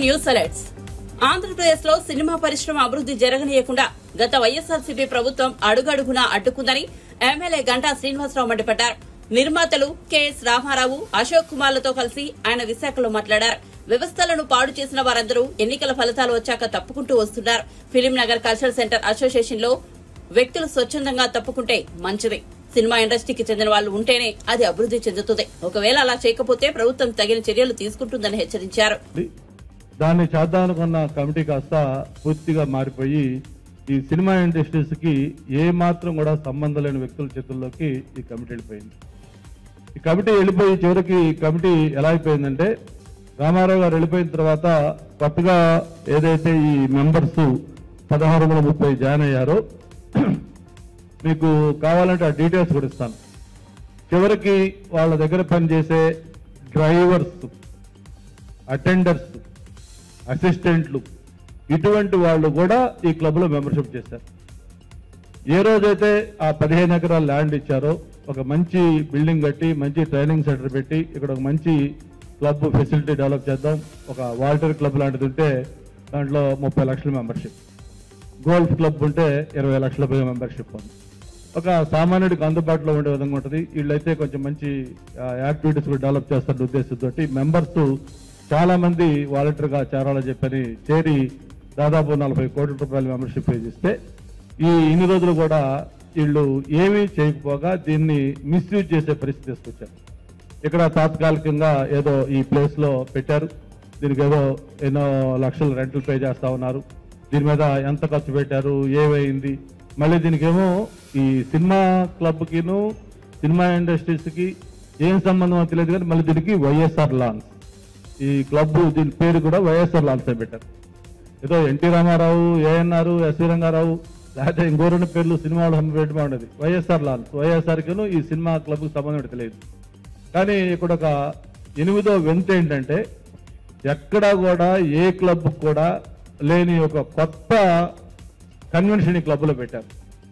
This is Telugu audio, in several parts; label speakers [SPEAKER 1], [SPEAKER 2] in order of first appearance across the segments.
[SPEAKER 1] న్యూస్ అలర్ట్స్ ఆంధ్రప్రదేశ్ లో సినిమా పరిశ్రమ అభివృద్ధి జరగనీయకుండా గత వైఎస్ఆర్సీపీ ప్రభుత్వం అడుగడుగునా అడ్డుకుందని ఎమ్మెల్యే గంటా శ్రీనివాసరావు మండిపడ్డారు నిర్మాతలు కెఎస్ రామారావు అశోక్ కుమార్లతో కలిసి ఆయన విశాఖలో మాట్లాడారు వ్యవస్థలను పాడు చేసిన వారందరూ ఎన్నికల ఫలితాలు వచ్చాక తప్పుకుంటూ వస్తున్నారు film Nagar cultural centre association లో వ్యక్తులు స్వచ్ఛందంగా తప్పుకుంటే మంచిది సినిమా ఇండస్ట్రీకి చెందిన వాళ్ళు ఉంటేనే అది అభివృద్ధి చెందుతుంది ఒకవేళ అలా చేయకపోతే ప్రభుత్వం తగిన చర్యలు తీసుకుంటుందని హెచ్చరించారు
[SPEAKER 2] ఉంది. దాన్ని చేద్దామనుకున్న కమిటీ కాస్త పూర్తిగా మారిపోయి ఈ సినిమా ఇండస్ట్రీస్ కి ఏ మాత్రం కూడా సంబంధం లేని వ్యక్తుల చేతుల్లోకి ఈ కమిటీ వెళ్ళిపోయింది ఈ కమిటీ వెళ్ళిపోయి చివరికి ఈ కమిటీ ఎలా అయిపోయిందంటే రామారావు గారు వెళ్ళిపోయిన తర్వాత కొత్తగా ఏదైతే ఈ మెంబర్స్ పదహారు వందల ముప్పై జాయిన్ అయ్యారో మీకు కావాలంటే ఆ డీటెయిల్స్ కూడా ఇస్తాను చివరికి వాళ్ళ దగ్గర పనిచేసే డ్రైవర్స్ అటెండర్స్ అసిస్టెంట్లు ఇటువంటి వాళ్ళు కూడా ఈ క్లబ్లో మెంబర్షిప్ చేశారు ఏ రోజైతే ఆ పదిహేను ఎకరాల ల్యాండ్ ఇచ్చారో ఒక మంచి బిల్డింగ్ కట్టి మంచి ట్రైనింగ్ సెంటర్ పెట్టి ఇక్కడ ఒక మంచి క్లబ్ ఫెసిలిటీ డెవలప్ చేద్దాం ఒక వాల్టర్ క్లబ్ లాంటిది ఉంటే దాంట్లో ముప్పై లక్షల మెంబర్షిప్ గోల్ఫ్ క్లబ్ ఉంటే ఇరవై లక్షల మెంబర్షిప్ ఉంది ఒక సామాన్యుడికి అందుబాటులో ఉండే విధంగా ఉంటుంది వీళ్ళైతే కొంచెం మంచి యాక్టివిటీస్ కూడా డెవలప్ చేస్తున్న ఉద్దేశంతో మెంబర్స్ చాలా మంది వాలంటీర్ గా చేరాలని చెప్పని చేరి దాదాపు నలభై కోట్ల రూపాయల మెంబర్షిప్ పే చేస్తే ఈ ఇన్ని రోజులు కూడా వీళ్ళు ఏమీ చేయకపోగా దీన్ని మిస్యూజ్ చేసే పరిస్థితి తీసుకొచ్చారు ఇక్కడ తాత్కాలికంగా ఏదో ఈ ప్లేస్ లో పెట్టారు దీనికి ఏదో ఎన్నో లక్షలు రెంట్లు పే చేస్తా ఉన్నారు దీని మీద ఎంత ఖర్చు పెట్టారు ఏమైంది మళ్ళీ దీనికేమో ఈ సినిమా క్లబ్ కిను సినిమా ఇండస్ట్రీస్ కి ఏం సంబంధం తెలియదు కానీ మళ్ళీ దీనికి వైఎస్ఆర్ లాన్స్ ఈ క్లబ్ దీని పేరు కూడా వైఎస్ఆర్ లాన్స్ అని పెట్టారు ఏదో NT Rama Rao ANR SV Ranga Rao లేకపోతే ఇంకో రెండు పేర్లు సినిమా వాళ్ళు పెట్టి బాగుండేది వైఎస్ఆర్ లాన్స్ వైఎస్ఆర్ కిను ఈ సినిమా క్లబ్ కి సంబంధం ఏంటో తెలియదు కానీ ఇక్కడ ఒక ఎనిమిదో వింత ఏంటంటే ఎక్కడా కూడా ఏ క్లబ్ కూడా లేని ఒక కొత్త కన్వెన్షన్ ఈ క్లబ్లో పెట్టారు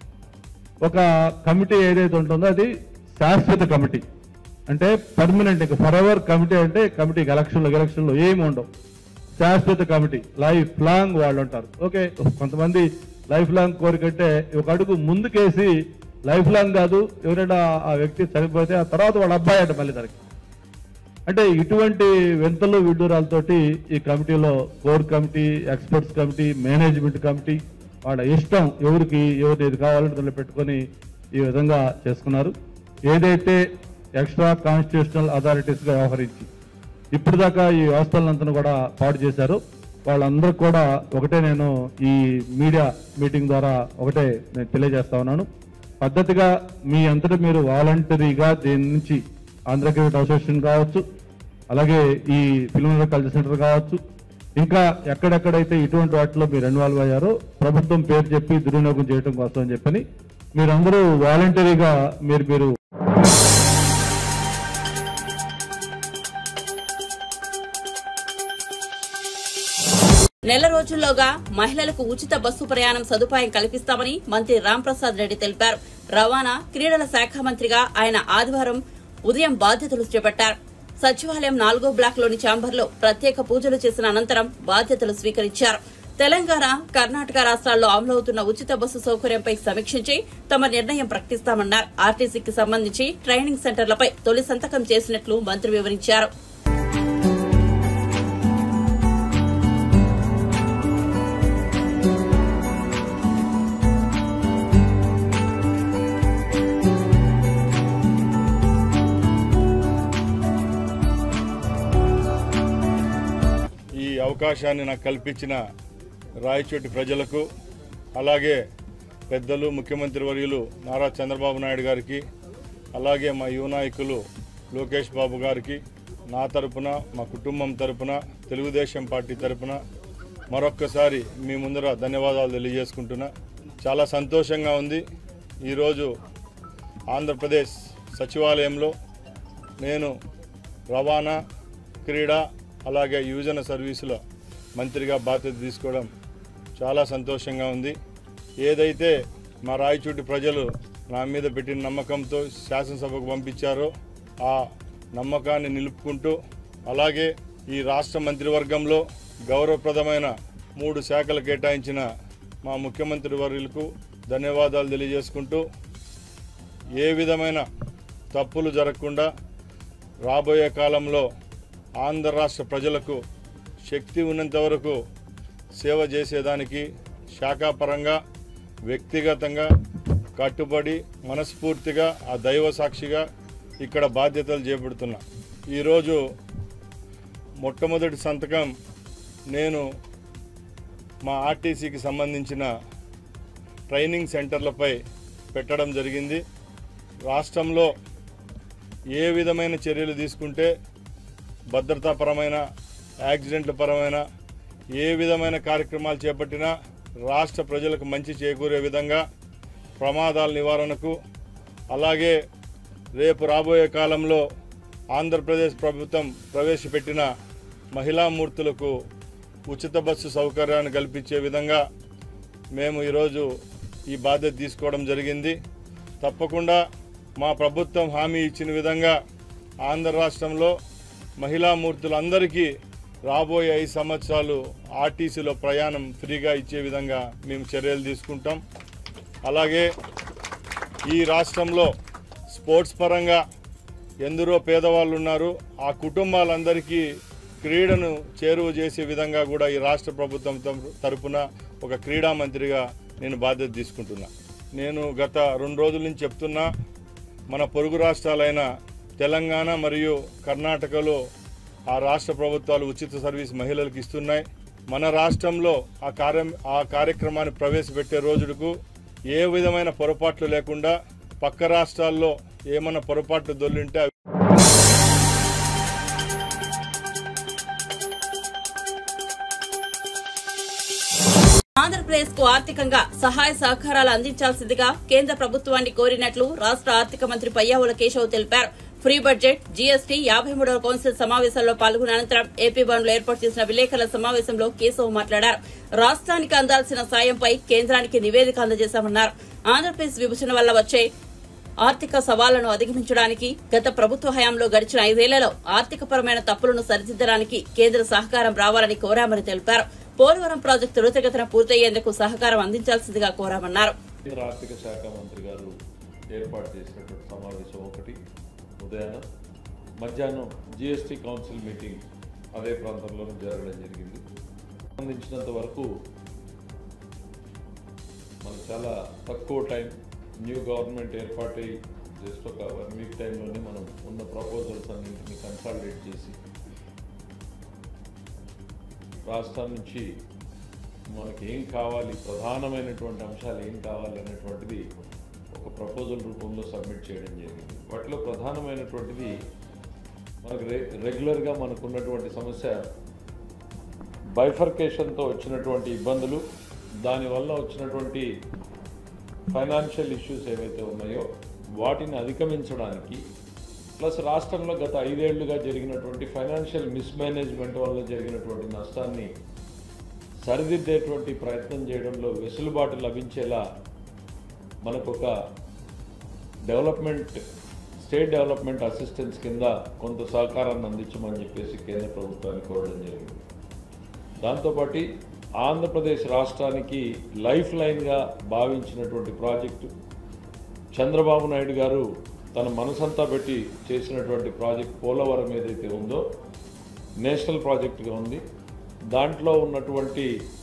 [SPEAKER 2] ఒక కమిటీ ఏదైతే ఉంటుందో అది శాశ్వత కమిటీ అంటే పర్మనెంట్ ఇంకా ఫర్ ఎవర్ కమిటీ అంటే కమిటీకి ఎలక్షన్లు ఎలక్షన్లు ఏమి ఉండవు శాశ్వత కమిటీ లైఫ్ లాంగ్ వాళ్ళు ఉంటారు ఓకే కొంతమంది లైఫ్ లాంగ్ కోరికంటే ఒక అడుగు ముందుకేసి లైఫ్ లాంగ్ కాదు ఎవరైనా ఆ వ్యక్తి చనిపోతే ఆ తర్వాత వాళ్ళ అబ్బాయి అంట మళ్ళీ దానికి అంటే ఇటువంటి వింతలు విడ్డూరాలతోటి ఈ కమిటీలో core committee experts committee management committee వాళ్ళ ఇష్టం ఎవరికి ఎవరు ఏది కావాలంటే దానిలో పెట్టుకొని ఈ విధంగా చేసుకున్నారు ఏదైతే ఎక్స్ట్రా కాన్స్టిట్యూషనల్ అథారిటీస్ గా వ్యవహరించి ఇప్పుడు దాకా ఈ వ్యవస్థలంతా కూడా పాడు చేశారు వాళ్ళందరూ కూడా ఒకటే నేను ఈ మీడియా మీటింగ్ ద్వారా ఒకటే నేను తెలియజేస్తా ఉన్నాను పద్ధతిగా మీ అంతటా మీరు వాలంటరీగా దీని నుంచి ఆంధ్ర క్రికెట్ అసోసియేషన్ కావచ్చు అలాగే ఈ ఫిల్మ్ కల్చర్ సెంటర్ కావచ్చు ఇంకా ఎక్కడెక్కడైతే ఇటువంటి వాటిలో మీరు ఇన్వాల్వ్ అయ్యారో ప్రభుత్వం పేరు చెప్పి దుర్వినియోగం చేయడం కోసం అని చెప్పని మీరందరూ వాలంటరీగా మీరు మీరు
[SPEAKER 1] నెల రోజుల్లోగా మహిళలకు ఉచిత బస్సు ప్రయాణం సదుపాయం కల్పిస్తామని మంత్రి రాంప్రసాద్ రెడ్డి తెలిపారు రవాణా క్రీడల శాఖ మంత్రిగా ఆయన ఆదివారం ఉదయం బాధ్యతలు చేపట్టారు సచివాలయం నాలుగో బ్లాక్ లోని ఛాంబర్లో ప్రత్యేక పూజలు చేసిన అనంతరం బాధ్యతలు స్వీకరించారు తెలంగాణ కర్ణాటక రాష్ట్రాల్లో అమలవుతున్న ఉచిత బస్సు సౌకర్యంపై సమీక్షించి తమ నిర్ణయం ప్రకటిస్తామన్నారు ఆర్టీసీకి సంబంధించి ట్రైనింగ్ సెంటర్లపై తొలి సంతకం చేసినట్లు మంత్రి వివరించారు
[SPEAKER 3] ఈ అవకాశాన్ని నాకు కల్పించిన రాయచోటి ప్రజలకు అలాగే పెద్దలు ముఖ్యమంత్రి వర్యులు నారా చంద్రబాబు నాయుడు గారికి అలాగే మా యువ నాయకులు లోకేష్ బాబు గారికి నా తరపున మా కుటుంబం తరపున తెలుగుదేశం పార్టీ తరపున మరొక్కసారి మీ ముందర ధన్యవాదాలు తెలియజేసుకుంటున్నా చాలా సంతోషంగా ఉంది ఈరోజు ఆంధ్రప్రదేశ్ సచివాలయంలో నేను రవాణా క్రీడా అలాగే యువజన సర్వీసుల మంత్రిగా బాధ్యత తీసుకోవడం చాలా సంతోషంగా ఉంది ఏదైతే మా రాయచూటి ప్రజలు నా మీద పెట్టిన నమ్మకంతో శాసనసభకు పంపించారో ఆ నమ్మకాన్ని నిలుపుకుంటూ అలాగే ఈ రాష్ట్ర మంత్రివర్గంలో గౌరవప్రదమైన మూడు శాఖలు కేటాయించిన మా ముఖ్యమంత్రి వర్యులకు ధన్యవాదాలు తెలియజేసుకుంటూ ఏ విధమైన తప్పులు జరగకుండా రాబోయే కాలంలో ఆంధ్ర రాష్ట్ర ప్రజలకు శక్తి ఉన్నంత వరకు సేవ చేసేదానికి శాఖాపరంగా వ్యక్తిగతంగా కట్టుబడి మనస్ఫూర్తిగా ఆ దైవ సాక్షిగా ఇక్కడ బాధ్యతలు చేపడుతున్నా ఈరోజు మొట్టమొదటి సంతకం నేను మా ఆర్టీసీకి సంబంధించిన ట్రైనింగ్ సెంటర్లపై పెట్టడం జరిగింది రాష్ట్రంలో ఏ విధమైన చర్యలు తీసుకుంటే భద్రతాపరమైన యాక్సిడెంట్ల పరమైన ఏ విధమైన కార్యక్రమాలు చేపట్టినా రాష్ట్ర ప్రజలకు మంచి చేకూరే విధంగా ప్రమాదాల నివారణకు అలాగే రేపు రాబోయే కాలంలో ఆంధ్రప్రదేశ్ ప్రభుత్వం ప్రవేశపెట్టిన మహిళా మూర్తులకు ఉచిత బస్సు సౌకర్యాన్ని కల్పించే విధంగా మేము ఈరోజు ఈ బాధ్యత తీసుకోవడం జరిగింది తప్పకుండా మా ప్రభుత్వం హామీ ఇచ్చిన విధంగా ఆంధ్ర రాష్ట్రంలో మహిళా మూర్తులందరికీ రాబోయే ఐదు సంవత్సరాలు ఆర్టీసీలో ప్రయాణం ఫ్రీగా ఇచ్చే విధంగా మేము చర్యలు తీసుకుంటాం అలాగే ఈ రాష్ట్రంలో స్పోర్ట్స్ పరంగా ఎందరో పేదవాళ్ళు ఉన్నారు ఆ కుటుంబాలందరికీ క్రీడను చేరువ చేసే విధంగా కూడా ఈ రాష్ట్ర ప్రభుత్వం తరపు- తరపున ఒక క్రీడా మంత్రిగా నేను బాధ్యత తీసుకుంటున్నా నేను గత రెండు రోజుల నుంచి చెప్తున్నా మన పొరుగు రాష్ట్రాలైన తెలంగాణ మరియు కర్ణాటకలో ఆ రాష్ట్ర ప్రభుత్వాలు ఉచిత సర్వీస్ మహిళలకు ఇస్తున్నాయి మన రాష్ట్రంలో ఆ కార్యం ఆ కార్యక్రమాన్ని ప్రవేశపెట్టే రోజుకు ఏ విధమైన పొరపాట్లు లేకుండా పక్క రాష్ట్రాల్లో ఏమన్నా పొరపాట్లు దొల్లింటే అవి
[SPEAKER 1] ఆంధ్రప్రదేశ్ కు ఆర్థికంగా సహాయ సహకారాలు అందించాల్సిందిగా కేంద్ర ప్రభుత్వాన్ని కోరినట్లు రాష్ట్ర ఆర్థిక మంత్రి పయ్యావుల కేశవ్ తెలిపారు ఫ్రీ బడ్జెట్ జీఎస్టీ యాభై మూడవ కౌన్సిల్ సమావేశంలో పాల్గొన్న అనంతరం ఏపీ భవన్లో ఏర్పాటు చేసిన విలేకరుల సమావేశంలో కేశవ్ మాట్లాడారు రాష్ట్రానికి అందాల్సిన సాయంపై కేంద్రానికి నివేదిక అందజేశామన్నారు ఆంధ్రప్రదేశ్ విభజన వల్ల వచ్చే ఆర్థిక సవాళ్లను అధిగమించడానికి గత ప్రభుత్వ హయాంలో గడిచిన ఐదేళ్లలో ఆర్థికపరమైన తప్పులను సరిదిద్దడానికి కేంద్ర సహకారం రావాలని కోరామని తెలిపారు పోలవరం ప్రాజెక్టు త్వరితగతిన పూర్తయ్యేందుకు సహకారం అందించాల్సిందిగా కోరామన్నారు
[SPEAKER 4] కేంద్ర ఆర్థిక శాఖ మంత్రి గారు ఏర్పాటు చేసినటువంటి సమావేశం ఒకటి ఉదయాన మధ్యాహ్నం జిఎస్టీ కౌన్సిల్ మీటింగ్ అదే ప్రాంతంలోనే జరగడం జరిగింది సంబంధించినంత వరకు మనకు చాలా తక్కువ టైం న్యూ గవర్నమెంట్ ఏర్పాటై జస్ట్ ఒక వన్ వీక్ టైంలోనే మనం ఉన్న ప్రపోజల్స్ అన్నింటినీ కన్సాలిడేట్ చేసి రాష్ట్రం నుంచి మనకి ఏం కావాలి ప్రధానమైనటువంటి అంశాలు ఏం కావాలి అనేటువంటిది ఒక ప్రపోజల్ రూపంలో సబ్మిట్ చేయడం జరిగింది వాటిలో ప్రధానమైనటువంటిది మనకు రె రెగ్యులర్గా మనకు ఉన్నటువంటి సమస్య బైఫర్కేషన్తో వచ్చినటువంటి ఇబ్బందులు దానివల్ల వచ్చినటువంటి ఫైనాన్షియల్ ఇష్యూస్ ఏవైతే ఉన్నాయో వాటిని అధిగమించడానికి ప్లస్ రాష్ట్రంలో గత ఐదేళ్లుగా జరిగినటువంటి ఫైనాన్షియల్ మిస్మేనేజ్మెంట్ వల్ల జరిగినటువంటి నష్టాన్ని సరిదిద్దేటువంటి ప్రయత్నం చేయడంలో వెసులుబాటు లభించేలా మనకు ఒక డెవలప్మెంట్ స్టేట్ డెవలప్మెంట్ అసిస్టెన్స్ కింద కొంత సహకారాన్ని అందించమని చెప్పేసి కేంద్ర ప్రభుత్వాన్ని కోరడం జరిగింది దాంతోపాటు ఆంధ్రప్రదేశ్ రాష్ట్రానికి లైఫ్ లైన్గా భావించినటువంటి ప్రాజెక్టు చంద్రబాబు నాయుడు గారు తన మనసంతా పెట్టి చేసినటువంటి ప్రాజెక్ట్ పోలవరం ఏదైతే ఉందో నేషనల్ ప్రాజెక్టుగా ఉంది దాంట్లో ఉన్నటువంటి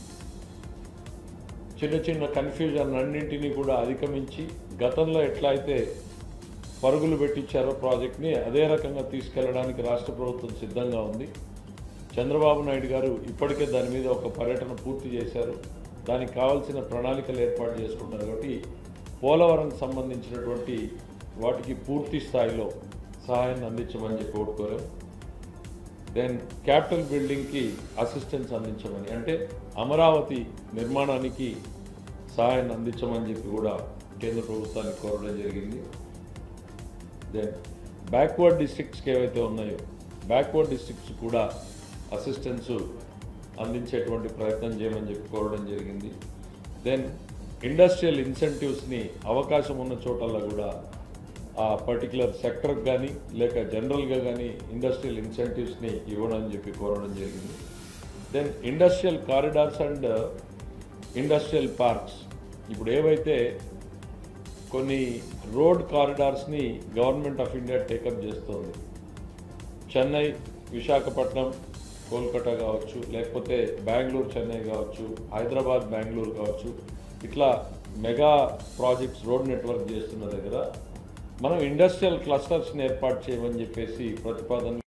[SPEAKER 4] చిన్న చిన్న కన్ఫ్యూజన్ అన్నింటినీ కూడా అధిగమించి గతంలో ఎట్లా అయితే పరుగులు పెట్టించారో ప్రాజెక్ట్ని అదే రకంగా తీసుకెళ్ళడానికి రాష్ట్ర ప్రభుత్వం సిద్ధంగా ఉంది చంద్రబాబు నాయుడు గారు ఇప్పటికే దాని మీద ఒక పర్యటన పూర్తి చేశారు దానికి కావాల్సిన ప్రణాళికలు ఏర్పాటు చేసుకుంటారు కాబట్టి పోలవరంకి సంబంధించినటువంటి వాటికి పూర్తి స్థాయిలో సహాయాన్ని అందించమని చెప్పి కోరుకోరాం దెన్ క్యాపిటల్ బిల్డింగ్కి అసిస్టెన్స్ అందించమని అంటే అమరావతి నిర్మాణానికి సహాయాన్ని అందించమని చెప్పి కూడా కేంద్ర ప్రభుత్వానికి కోరడం జరిగింది దెన్ బ్యాక్వర్డ్ డిస్ట్రిక్ట్స్కి ఏవైతే ఉన్నాయో బ్యాక్వర్డ్ డిస్ట్రిక్ట్స్ కూడా అసిస్టెన్స్ అందించేటువంటి ప్రయత్నం చేయమని చెప్పి కోరడం జరిగింది దెన్ ఇండస్ట్రియల్ ఇన్సెంటివ్స్ని అవకాశం ఉన్న చోటల్లో కూడా ఆ పర్టికులర్ సెక్టర్కి కానీ లేక జనరల్గా కానీ ఇండస్ట్రియల్ ఇన్సెంటివ్స్ని ఇవ్వడం అని చెప్పి కోరడం జరిగింది then industrial corridors and industrial parks ఇప్పుడు ఏవైతే కొన్ని రోడ్ కారిడార్స్ని గవర్నమెంట్ ఆఫ్ ఇండియా టేకప్ చేస్తోంది చెన్నై విశాఖపట్నం కోల్కతా కావచ్చు లేకపోతే బెంగళూరు చెన్నై కావచ్చు హైదరాబాద్ బెంగళూరు కావచ్చు ఇట్లా మెగా ప్రాజెక్ట్స్ రోడ్ నెట్వర్క్ చేస్తున్న దగ్గర మనం ఇండస్ట్రియల్ క్లస్టర్స్ని ఏర్పాటు చేయమని చెప్పేసి ప్రతిపాదన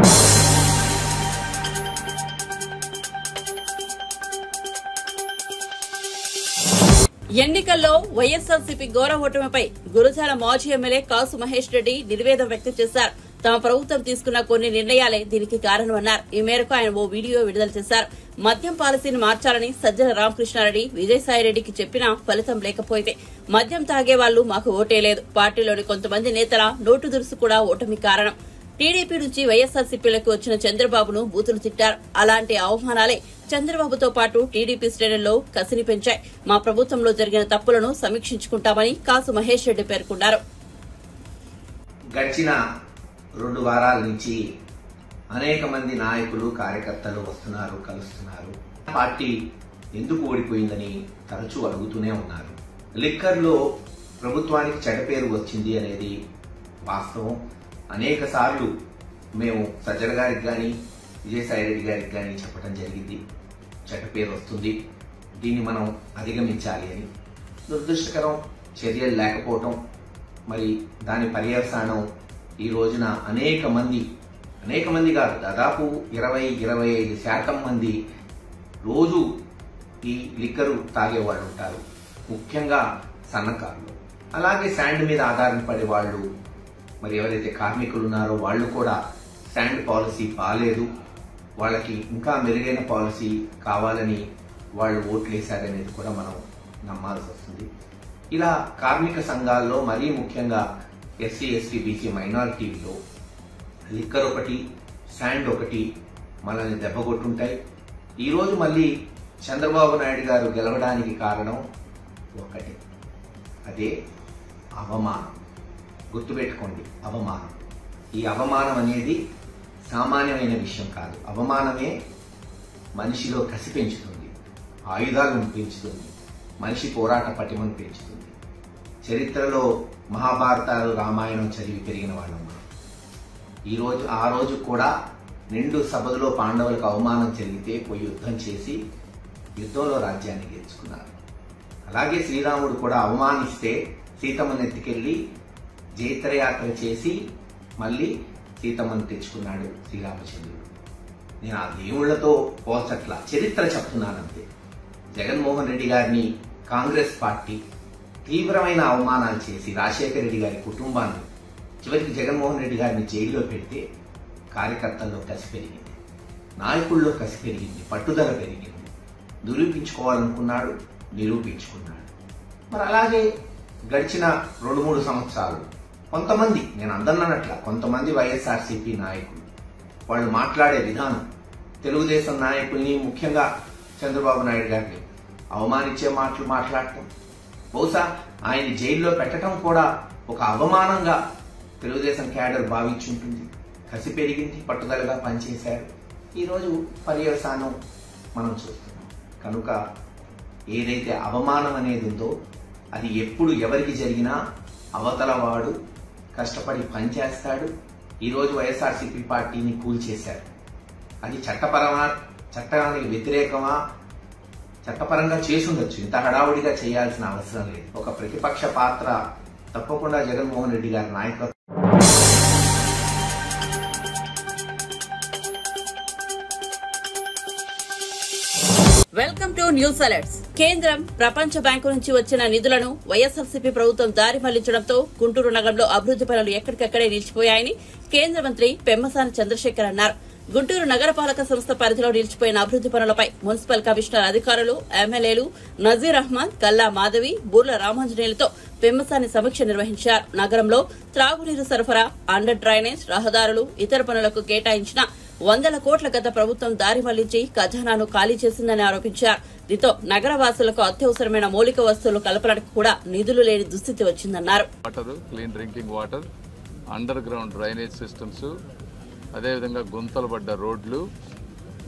[SPEAKER 1] ఎన్నికల్లో వైఎస్ఆర్సీపీ ఘోర ఓటమిపై గురజాల మాజీ ఎమ్మెల్యే కాసు మహేష్ రెడ్డి నిర్వేదం వ్యక్తం చేశారు తమ ప్రభుత్వం తీసుకున్న కొన్ని నిర్ణయాలే దీనికి కారణమన్నారు ఈ మేరకు ఆయన ఓ వీడియో విడుదల చేశారు మద్యం పాలసీని మార్చాలని సజ్జల రామకృష్ణారెడ్డి విజయసాయిరెడ్డికి చెప్పినా ఫలితం లేకపోతే మద్యం తాగే వాళ్లు మాకు ఓటేలేదు పార్టీలోని కొంతమంది నేతల నోటు దురుసు కూడా ఓటమి కారణం టీడీపీ నుంచి వైఎస్ఆర్సీపీలకు వచ్చిన చంద్రబాబును బూతులు తిట్టారు అలాంటి అవమానాలే చంద్రబాబుతో పాటు టీడీపీ శ్రేణుల్లో కసిని పెంచాయి మా ప్రభుత్వంలో జరిగిన తప్పులను సమీక్షించుకుంటామని కాసు మహేష్ రెడ్డి పేర్కొన్నారు
[SPEAKER 5] గడిచిన రెండు వారాల నుంచి అనేక మంది నాయకులు కార్యకర్తలు వస్తున్నారు కలుస్తున్నారు పార్టీ ఎందుకు ఓడిపోయిందని తరచూ అడుగుతూనే ఉన్నారు లిక్కర్లో ప్రభుత్వానికి చెడ్డ పేరు వచ్చింది అనేది వాస్తవం అనేక సార్లు మేము సజ్జల గారికి కానీ విజయసాయిరెడ్డి గారికి కానీ చెప్పడం జరిగింది చెడ్డ పేరు వస్తుంది దీన్ని మనం అధిగమించాలి అని దురదృష్టకరం చర్యలు లేకపోవటం మరి దాని పర్యవసానం ఈ రోజున అనేక మంది అనేక మంది కాదు దాదాపు ఇరవై ఇరవై ఐదు శాతం మంది రోజు ఈ లిక్కరు తాగేవాళ్ళు ఉంటారు ముఖ్యంగా సన్నకారులు అలాగే శాండ్ మీద ఆధారపడే వాళ్ళు మరి ఎవరైతే కార్మికులు ఉన్నారో వాళ్ళు కూడా శాండ్ పాలసీ బాలేదు వాళ్ళకి ఇంకా మెరుగైన పాలసీ కావాలని వాళ్ళు ఓట్లు వేశారనేది కూడా మనం నమ్మాల్సి వస్తుంది ఇలా కార్మిక సంఘాల్లో మరీ ముఖ్యంగా ఎస్సీ ఎస్టీ బీసీ మైనారిటీలో లిక్కర్ ఒకటి శాండ్ ఒకటి మనల్ని దెబ్బకొట్టుంటాయి ఈరోజు మళ్ళీ చంద్రబాబు నాయుడు గారు గెలవడానికి కారణం ఒకటే అదే అవమానం గుర్తుపెట్టుకోండి అవమానం ఈ అవమానం అనేది సామాన్యమైన విషయం కాదు అవమానమే మనిషిలో కసి పెంచుతుంది ఆయుధాలను పెంచుతుంది మనిషి పోరాట పటిమను పెంచుతుంది చరిత్రలో మహాభారతాలు రామాయణం చదివి పెరిగిన వాళ్ళం మనం ఈ రోజు ఆ రోజు కూడా నిండు సభలో పాండవులకు అవమానం జరిగితే పోయి యుద్ధం చేసి యుద్ధంలో రాజ్యాన్ని గెలుచుకున్నారు అలాగే శ్రీరాముడు కూడా అవమానిస్తే సీతమ్మను ఎత్తుకెళ్లి జైత్రయాత్ర చేసి మళ్ళీ సీతమ్మను తెచ్చుకున్నాడు శ్రీరామచంద్రుడు నేను ఆ దేవుళ్లతో పోల్చట్ల చరిత్ర చెప్తున్నానంతే జగన్మోహన్ రెడ్డి గారిని కాంగ్రెస్ పార్టీ తీవ్రమైన అవమానాలు చేసి రాజశేఖర రెడ్డి గారి కుటుంబాన్ని చివరికి జగన్మోహన్ రెడ్డి గారిని జైల్లో పెడితే కార్యకర్తల్లో కసి పెరిగింది నాయకుల్లో కసి పెరిగింది పట్టుదల పెరిగింది నిరూపించుకోవాలనుకున్నాడు నిరూపించుకున్నాడు మరి అలాగే గడిచిన రెండు మూడు సంవత్సరాలు కొంతమంది నేను అందన్నట్ల కొంతమంది వైఎస్ఆర్సీపీ నాయకులు వాళ్ళు మాట్లాడే విధానం తెలుగుదేశం నాయకుల్ని ముఖ్యంగా చంద్రబాబు నాయుడు గారిని అవమానించే మాటలు మాట్లాడటం బహుశా ఆయన జైల్లో పెట్టడం కూడా ఒక అవమానంగా తెలుగుదేశం క్యాడర్ భావించుంటుంది కసి పెరిగింది పట్టుదలగా పనిచేశారు ఈరోజు పర్యవసానం మనం చూస్తున్నాం కనుక ఏదైతే అవమానం అనేది ఉందో అది ఎప్పుడు ఎవరికి జరిగినా అవతల వాడు కష్టపడి పనిచేస్తాడు ఈరోజు వైఎస్ఆర్సీపీ పార్టీని కూల్చేశారు అది చట్టపరమా చట్టానికి వ్యతిరేకమా చట్టపరంగా చేసుండొచ్చు ఇంత హడావుడిగా చేయాల్సిన అవసరం లేదు ఒక ప్రతిపక్ష పాత్ర తప్పకుండా జగన్మోహన్ రెడ్డి గారి నాయకత్వం
[SPEAKER 1] వెల్కమ్ టు న్యూస్ అలర్ట్స్ కేంద్రం ప్రపంచ బ్యాంకు నుంచి వచ్చిన నిధులను వైఎస్ఆర్సీపీ ప్రభుత్వం దారి మళ్లించడంతో గుంటూరు నగరంలో అభివృద్ది పనులు ఎక్కడికక్కడే నిలిచిపోయాయని కేంద్ర మంత్రి పెమ్మసాని చంద్రశేఖర్ అన్నారు గుంటూరు నగరపాలక సంస్థ పరిధిలో నిలిచిపోయిన అభివృద్ది పనులపై మున్సిపల్ కమిషనర్ అధికారులు ఎమ్మెల్యేలు నజీర్ అహ్మద్ కల్లా మాధవి బూర్ల రామాంజనేయులతో పెమ్మసాని సమీక్ష నిర్వహించారు నగరంలో త్రాగునీరు సరఫరా అండర్ డ్రైనేజ్ రహదారులు ఇతర పనులకు కేటాయించిన వందల కోట్ల గత ప్రభుత్వం దారి మళ్లించి ఖజానాను ఖాళీ చేసిందని ఆరోపించారు దీంతో నగరవాసులకు అత్యవసరమైన మౌలిక వస్తువులు కలపడానికి కూడా నిధులు లేని దుస్థితి వచ్చిందన్నారు
[SPEAKER 6] water clean drinking water underground drainage systems అదేవిధంగా గుంతలు పడ్డ రోడ్లు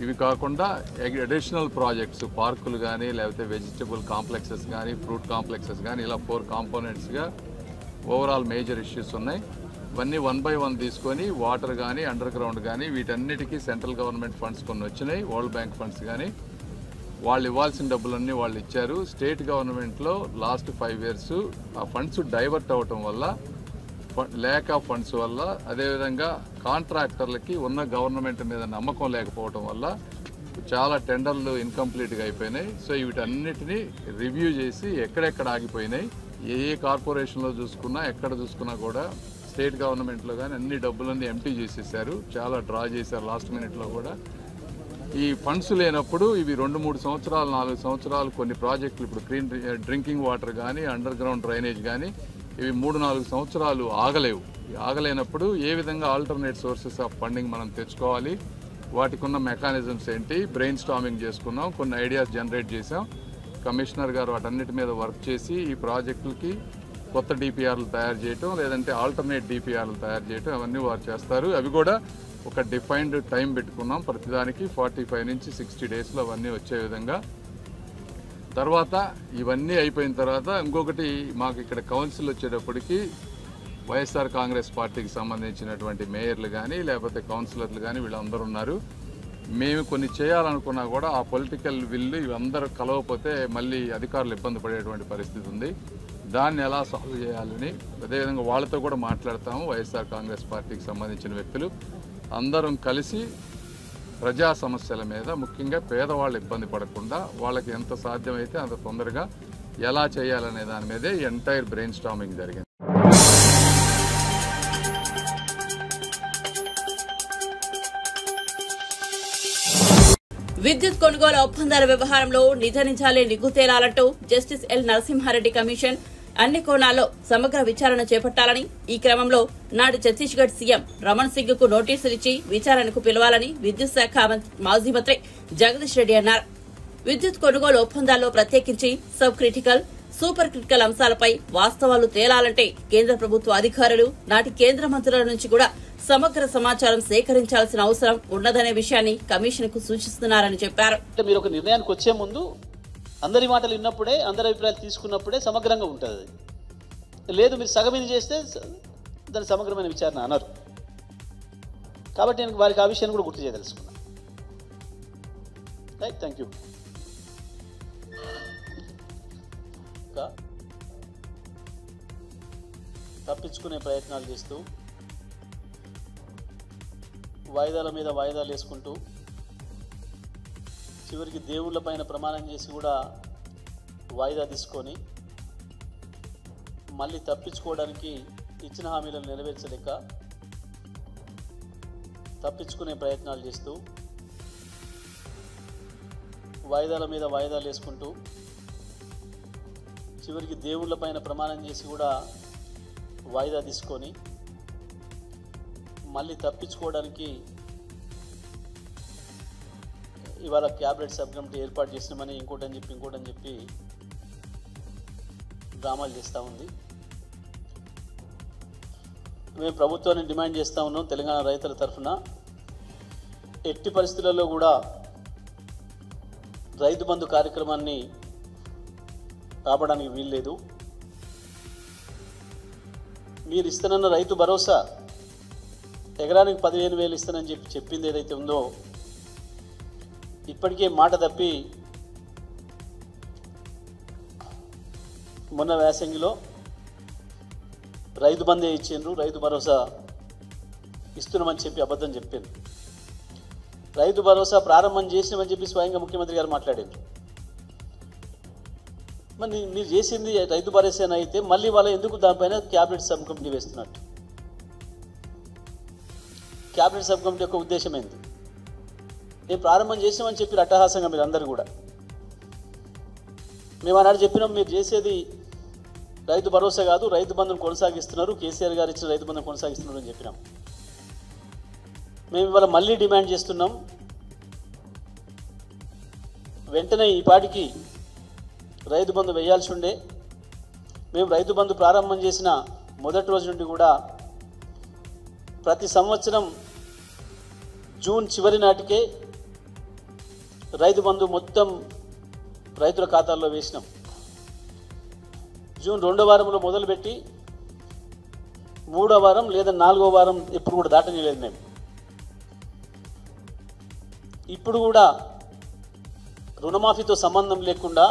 [SPEAKER 6] ఇవి కాకుండా అడిషనల్ ప్రాజెక్ట్స్ పార్కులు కానీ లేకపోతే వెజిటబుల్ కాంప్లెక్సెస్ కానీ ఫ్రూట్ కాంప్లెక్సెస్ కానీ ఇలా ఫోర్ కాంపోనెంట్స్గా ఓవరాల్ మేజర్ ఇష్యూస్ ఉన్నాయి ఇవన్నీ వన్ బై వన్ తీసుకొని వాటర్ కానీ అండర్ గ్రౌండ్ కానీ వీటన్నిటికీ సెంట్రల్ గవర్నమెంట్ ఫండ్స్ కొన్ని వచ్చినాయి వరల్డ్ బ్యాంక్ ఫండ్స్ కానీ వాళ్ళు ఇవ్వాల్సిన డబ్బులన్నీ వాళ్ళు ఇచ్చారు స్టేట్ గవర్నమెంట్లో లాస్ట్ ఫైవ్ ఇయర్స్ ఆ ఫండ్స్ డైవర్ట్ అవటం వల్ల ల్యాక్ ఆఫ్ ఫండ్స్ వల్ల అదేవిధంగా కాంట్రాక్టర్లకి ఉన్న గవర్నమెంట్ మీద నమ్మకం లేకపోవటం వల్ల చాలా టెండర్లు ఇన్కంప్లీట్గా అయిపోయినాయి సో వీటన్నిటిని రివ్యూ చేసి ఎక్కడెక్కడ ఆగిపోయినాయి ఏ ఏ కార్పొరేషన్లో చూసుకున్నా ఎక్కడ చూసుకున్నా కూడా స్టేట్ గవర్నమెంట్లో కానీ అన్ని డబ్బులన్నీ ఎంటీ చేసేసారు చాలా డ్రా చేశారు లాస్ట్ మినిట్లో కూడా ఈ ఫండ్స్ లేనప్పుడు ఇవి రెండు మూడు సంవత్సరాలు నాలుగు సంవత్సరాలు కొన్ని ప్రాజెక్టులు ఇప్పుడు క్లీన్ డ్రింకింగ్ వాటర్ కానీ అండర్ గ్రౌండ్ డ్రైనేజ్ కానీ ఇవి మూడు నాలుగు సంవత్సరాలు ఆగలేవు ఈ ఆగలేనప్పుడు ఏ విధంగా ఆల్టర్నేట్ సోర్సెస్ ఆఫ్ ఫండింగ్ మనం తెచ్చుకోవాలి వాటికి ఉన్న మెకానిజమ్స్ ఏంటి బ్రెయిన్ స్టామింగ్ చేసుకున్నాం కొన్ని ఐడియాస్ జనరేట్ చేసాం కమిషనర్ గారు వాటన్నిటి మీద వర్క్ చేసి ఈ ప్రాజెక్టులకి కొత్త డిపిఆర్లు తయారు చేయటం లేదంటే ఆల్టర్నేట్ డిపిఆర్లు తయారు చేయటం అవన్నీ వారు చేస్తారు అవి కూడా ఒక డిఫైన్డ్ టైం పెట్టుకున్నాం ప్రతిదానికి ఫార్టీ ఫైవ్ నుంచి సిక్స్టీ డేస్లో అవన్నీ వచ్చే విధంగా తర్వాత ఇవన్నీ అయిపోయిన తర్వాత ఇంకొకటి మాకు ఇక్కడ కౌన్సిల్ వచ్చేటప్పటికి వైఎస్ఆర్ కాంగ్రెస్ పార్టీకి సంబంధించినటువంటి మేయర్లు కానీ లేకపోతే కౌన్సిలర్లు కానీ వీళ్ళందరూ ఉన్నారు మేము కొన్ని చేయాలనుకున్నా కూడా ఆ పొలిటికల్ విల్లు ఇవందరూ కలవకపోతే మళ్ళీ అధికారులు ఇబ్బంది పడేటువంటి పరిస్థితి ఉంది దాన్ని ఎలా సాల్వ్ చేయాలని అదేవిధంగా వాళ్ళతో కూడా మాట్లాడతాము వైఎస్ఆర్ కాంగ్రెస్ పార్టీకి సంబంధించిన వ్యక్తులు అందరం కలిసి ప్రజా సమస్యల మీద ముఖ్యంగా పేదవాళ్ళు ఇబ్బంది పడకుండా వాళ్ళకి ఎంత సాధ్యమైతే అంత తొందరగా ఎలా చేయాలనే దాని మీదే ఎంటైర్ బ్రెయిన్ స్టామింగ్ జరిగింది
[SPEAKER 1] విద్యుత్ కొనుగోలు ఒప్పందాల వ్యవహారంలో నిజ నిజాలే నిగ్గు తేలాలంటూ జస్టిస్ ఎల్ నరసింహారెడ్డి కమిషన్ అన్ని కోణాల్లో సమగ్ర విచారణ చేపట్టాలని ఈ క్రమంలో నాడు ఛత్తీస్గఢ్ సీఎం రమణ్ సింగ్ కు నోటీసులు ఇచ్చి విచారణకు పిలవాలని విద్యుత్ శాఖ మంత్రి- మాజీ మంత్రి జగదీష్ రెడ్డి అన్నారు విద్యుత్ కొనుగోలు ఒప్పందాల్లో ప్రత్యేకించి సబ్ క్రిటికల్ సూపర్ క్రిటికల్ అంశాలపై వాస్తవాలు తేలాలంటే కేంద్ర ప్రభుత్వ అధికారులు నాటి కేంద్ర మంత్రుల నుంచి కూడా సమగ్ర సమాచారం సేకరించాల్సిన అవసరం ఉన్నదనే విషయాన్ని కమిషన్ కు సూచిస్తున్నారని చెప్పారు
[SPEAKER 7] అంటే మీరు ఒక నిర్ణయానికి వచ్చే ముందు అందరి మాటలు విన్నప్పుడే అందరి అభిప్రాయాలు తీసుకున్నప్పుడే సమగ్రంగా ఉంటుంది అది లేదు మీరు సగమిని చేస్తే స- దాని సమగ్రమైన విచారణ అనరు కాబట్టి నేను వారికి ఆ విషయాన్ని కూడా గుర్తు చేయదలుచుకున్నాను రైట్ థ్యాంక్ యూ ఇంకా తప్పించుకునే ప్రయత్నాలు చేస్తూ వాయిదాల మీద వాయిదాలు వేసుకుంటూ చివరికి దేవుళ్ళ పైన ప్రమాణం చేసి కూడా వాయిదా తీసుకొని మళ్ళీ తప్పించుకోవడానికి ఇచ్చిన హామీలను నెరవేర్చలేక తప్పించుకునే ప్రయత్నాలు చేస్తూ వాయిదాల మీద వాయిదాలు వేసుకుంటూ చివరికి దేవుళ్ళ పైన ప్రమాణం చేసి కూడా వాయిదా తీసుకొని మళ్ళీ తప్పించుకోవడానికి ఇవాళ క్యాబినెట్ సబ్ కమిటీ ఏర్పాటు చేసినామని ఇంకోటని చెప్పి ఇంకోటని చెప్పి డ్రామాలు చేస్తూ ఉంది మేము ప్రభుత్వాన్ని డిమాండ్ చేస్తూ ఉన్నాం తెలంగాణ రైతుల తరఫున ఎట్టి పరిస్థితులలో కూడా రైతు బంధు కార్యక్రమాన్ని ఆపడానికి వీల్లేదు మీరు ఇస్తానన్న రైతు భరోసా ఎకరానికి పదిహేను వేలు ఇస్తానని చెప్పి చెప్పింది ఏదైతే ఉందో ఇప్పటికే మాట తప్పి మొన్న వేసంగిలో రైతు బందే ఇచ్చిండ్రు రైతు భరోసా ఇస్తున్నామని చెప్పి అబద్ధం చెప్పారు రైతు భరోసా ప్రారంభం చేసినామని చెప్పి స్వయంగా ముఖ్యమంత్రి గారు మాట్లాడారు మరి మీరు చేసింది రైతు భరోసా అయితే మళ్ళీ వాళ్ళ ఎందుకు దానిపైన క్యాబినెట్ సబ్ కమిటీ వేస్తున్నట్టు క్యాబినెట్ సబ్ కమిటీ యొక్క ఉద్దేశం ఏంది మేము ప్రారంభం చేసామని చెప్పి అట్టహాసంగా మీరు అందరు కూడా మేము ఆనాడు చెప్పినాం మీరు చేసేది రైతు భరోసా కాదు రైతు బంధును కొనసాగిస్తున్నారు కేసీఆర్ గారు ఇచ్చిన రైతు బంధం కొనసాగిస్తున్నారు అని చెప్పినాం మేము ఇవాళ మళ్ళీ డిమాండ్ చేస్తున్నాం వెంటనే ఈ పాటికి రైతు బంధు వేయాల్సి ఉండే మేము రైతు బంధు ప్రారంభం చేసిన మొదటి రోజు నుండి కూడా ప్రతి సంవత్సరం జూన్ చివరి నాటికే రైతు బంధు మొత్తం రైతుల ఖాతాల్లో వేసినాం జూన్ రెండో వారంలో మొదలుపెట్టి మూడో వారం లేదా నాలుగో వారం ఎప్పుడు కూడా దాటనిలేదు మేము ఇప్పుడు కూడా రుణమాఫీతో సంబంధం లేకుండా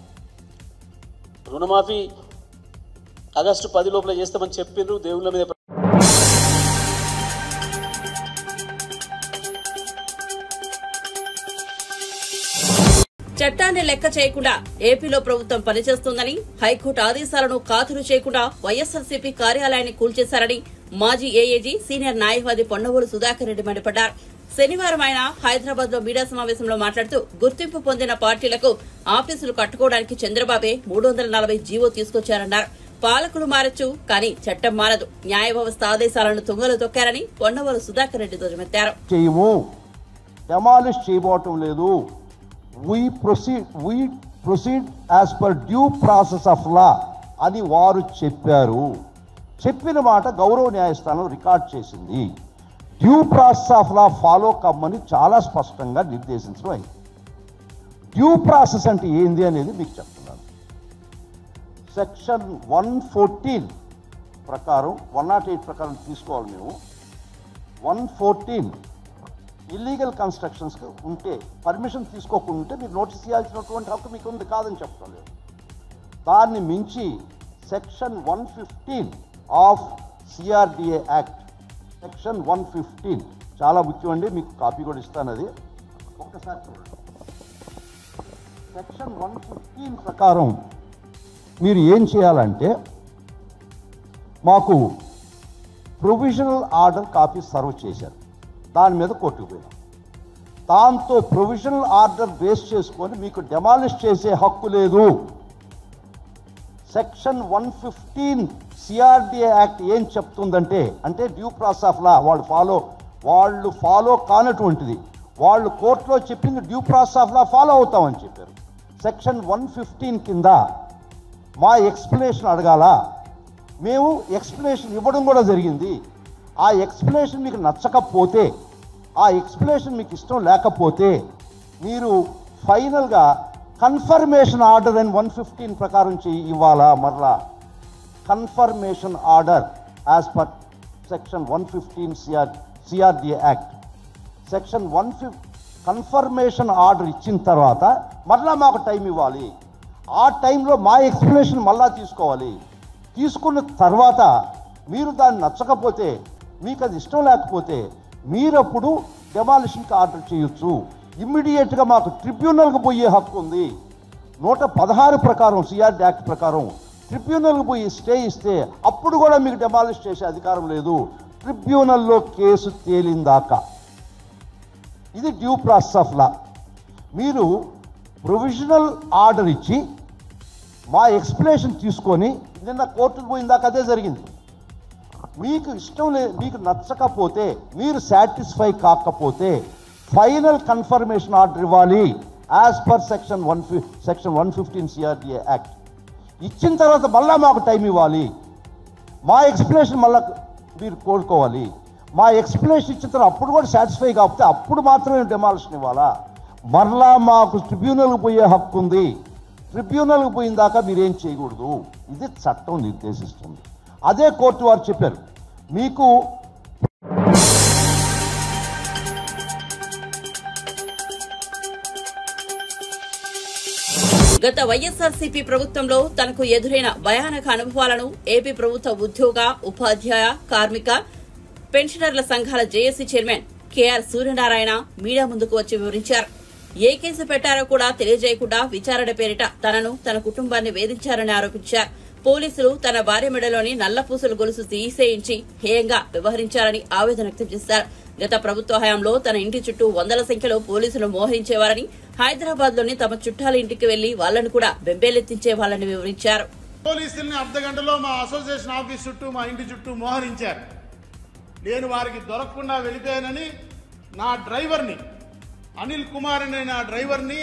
[SPEAKER 7] రుణమాఫీ ఆగస్టు పది లోపల చేస్తామని చెప్పిండ్రు దేవుళ్ళ మీద
[SPEAKER 1] చట్టాన్ని లెక్క చేయకుండా ఏపీలో ప్రభుత్వం పనిచేస్తోందని హైకోర్టు ఆదేశాలను ఖాతరు చేయకుండా వైఎస్ఆర్సీపీ కార్యాలయాన్ని కూల్చేశారని మాజీ ఏఏజీ సీనియర్ న్యాయవాది పొన్నవోలు సుధాకర్ రెడ్డి మండిపడ్డారు శనివారం ఆయన హైదరాబాద్ లో మీడియా సమావేశంలో మాట్లాడుతూ గుర్తింపు పొందిన పార్టీలకు ఆఫీసులు కట్టుకోవడానికి చంద్రబాబే మూడు వందల నలభై జీవో తీసుకొచ్చారన్నారు పాలకులు మారచ్చు కానీ చట్టం మారదు న్యాయ వ్యవస్థ ఆదేశాలను తుంగలు తొక్కారని పొన్నవోలు సుధాకర్ రెడ్డి ధ్వజమెత్తారు
[SPEAKER 8] చేయము డెమాలిష్ చేయబోవటం లేదు we proceed we proceed as per due process of law అని వారు చెప్పారు చెప్పిన మాట గౌరవ న్యాయస్థానం రికార్డ్ చేసింది due process of law follow కమ్మని చాలా స్పష్టంగా నిర్దేశించడం అయింది డ్యూ ప్రాసెస్ అంటే ఏంది అనేది మీకు చెప్తున్నాను సెక్షన్ వన్ ఫోర్టీన్ ప్రకారం వన్ నాట్ ఎయిట్ ప్రకారం తీసుకోవాలి మేము వన్ ఫోర్టీన్ ఇల్లీగల్ కన్స్ట్రక్షన్స్ ఉంటే పర్మిషన్ తీసుకోకుండా ఉంటే మీరు నోటీస్ ఇవ్వాల్సినటువంటి హక్కు మీకు ఉంది కాదని చెప్పడం లేదు దాన్ని మించి section one fifteen of CRDA act section one fifteen చాలా ముఖ్యం అండి మీకు కాపీ కూడా ఇస్తాను అది ఒక్కసారి చూడండి సెక్షన్ వన్ ఫిఫ్టీన్ ప్రకారం మీరు ఏం చేయాలంటే మాకు ప్రొవిజనల్ ఆర్డర్ కాపీ సర్వ్ చేశారు దాని మీద కోర్టుకు పోయినాం దాంతో ప్రొవిజనల్ ఆర్డర్ బేస్ చేసుకొని మీకు డెమాలిష్ చేసే హక్కు లేదు section one fifteen CRDA act ఏం చెప్తుందంటే అంటే డ్యూ ప్రాసెస్ ఆఫ్ లా వాళ్ళు ఫాలో వాళ్ళు ఫాలో కానటువంటిది వాళ్ళు కోర్టులో చెప్పింది due process of law follow అవుతామని చెప్పారు సెక్షన్ వన్ ఫిఫ్టీన్ కింద మా ఎక్స్ప్లెనేషన్ అడగాల మేము ఎక్స్ప్లెనేషన్ ఇవ్వడం కూడా జరిగింది ఆ ఎక్స్ప్లెనేషన్ మీకు నచ్చకపోతే ఆ ఎక్స్ప్లెనేషన్ మీకు ఇష్టం లేకపోతే మీరు ఫైనల్గా కన్ఫర్మేషన్ ఆర్డర్ అని వన్ ఫిఫ్టీన్ ప్రకారం చెయ్యి ఇవ్వాలా మరలా confirmation order as per section one fifteen CR CRDA act section one ఫిఫ్ కన్ఫర్మేషన్ ఆర్డర్ ఇచ్చిన తర్వాత మరలా మాకు టైం ఇవ్వాలి ఆ టైంలో మా ఎక్స్ప్లెనేషన్ మళ్ళా తీసుకోవాలి తీసుకున్న తర్వాత మీరు దాన్ని నచ్చకపోతే మీకు అది ఇష్టం లేకపోతే మీరప్పుడు డెమాలిషన్కి ఆర్డర్ చేయొచ్చు ఇమ్మీడియట్గా మాకు ట్రిబ్యునల్కి పోయే హక్కు ఉంది నూట పదహారు ప్రకారం సిఆర్డి యాక్ట్ ప్రకారం ట్రిబ్యునల్కి పోయి స్టే ఇస్తే అప్పుడు కూడా మీకు డెమాలిష్ చేసే అధికారం లేదు ట్రిబ్యునల్లో కేసు తేలిందాకా ఇది డ్యూ ప్రాసెస్ ఆఫ్ లా మీరు ప్రొవిజనల్ ఆర్డర్ ఇచ్చి మా ఎక్స్ప్లెనేషన్ తీసుకొని నిన్న కోర్టుకు పోయిందాక అదే జరిగింది మీకు ఇష్టం లే మీకు నచ్చకపోతే మీరు సాటిస్ఫై కాకపోతే ఫైనల్ కన్ఫర్మేషన్ ఆర్డర్ ఇవ్వాలి యాజ్ పర్ సెక్షన్ వన్ ఫి section one fifteen CRDA act ఇచ్చిన తర్వాత మళ్ళా మాకు టైం ఇవ్వాలి మా ఎక్స్ప్లెనేషన్ మళ్ళా మీరు కోరుకోవాలి మా ఎక్స్ప్లెనేషన్ ఇచ్చిన తర్వాత అప్పుడు కూడా సాటిస్ఫై కాకపోతే అప్పుడు మాత్రమే డెమాలిషన్ ఇవ్వాలా మరలా మాకు ట్రిబ్యునల్కి పోయే హక్కు ఉంది ట్రిబ్యునల్కి పోయిన దాకా మీరేం చేయకూడదు ఇది చట్టం నిర్దేశిస్తుంది అదే కోర్టు వారు చెప్పారు మీకు
[SPEAKER 1] గత వైఎస్ఆర్సీపీ ప్రభుత్వంలో తనకు ఎదురైన భయానక అనుభవాలను ఏపీ ప్రభుత్వ ఉద్యోగ ఉపాధ్యాయ కార్మిక పెన్షనర్ల సంఘాల JAC chairman KR Suryanarayana media ముందుకు వచ్చి వివరించారు ఏ కేసు పెట్టారో కూడా తెలియజేయకుండా విచారణ పేరిట తనను తన కుటుంబాన్ని వేధించారని ఆరోపించారు పోలీసులు తన భార్య మెడలోని నల్లపూసల గొలుసు తీసేయించి హేయంగా వ్యవహరించారని ఆవేదన వ్యక్తం చేశారు గత ప్రభుత్వ హయాంలో తన ఇంటి చుట్టూ వందల సంఖ్యలో పోలీసులు మోహరించేవారని హైదరాబాద్ లోని తమ చుట్టాల ఇంటికి వెళ్లి వాళ్లను కూడా బెంబేలెత్తించేవాళ్లని వివరించారు
[SPEAKER 9] పోలీసుల్ని అర్ధ గంటలో మా అసోసియేషన్ ఆఫీస్ చుట్టూ మా ఇంటి చుట్టూ మోహరించారు నేను వారికి దొరకకుండా వెళ్ళిపోయానని నా డ్రైవర్ని అనిల్ కుమార్ అనే నా డ్రైవర్ని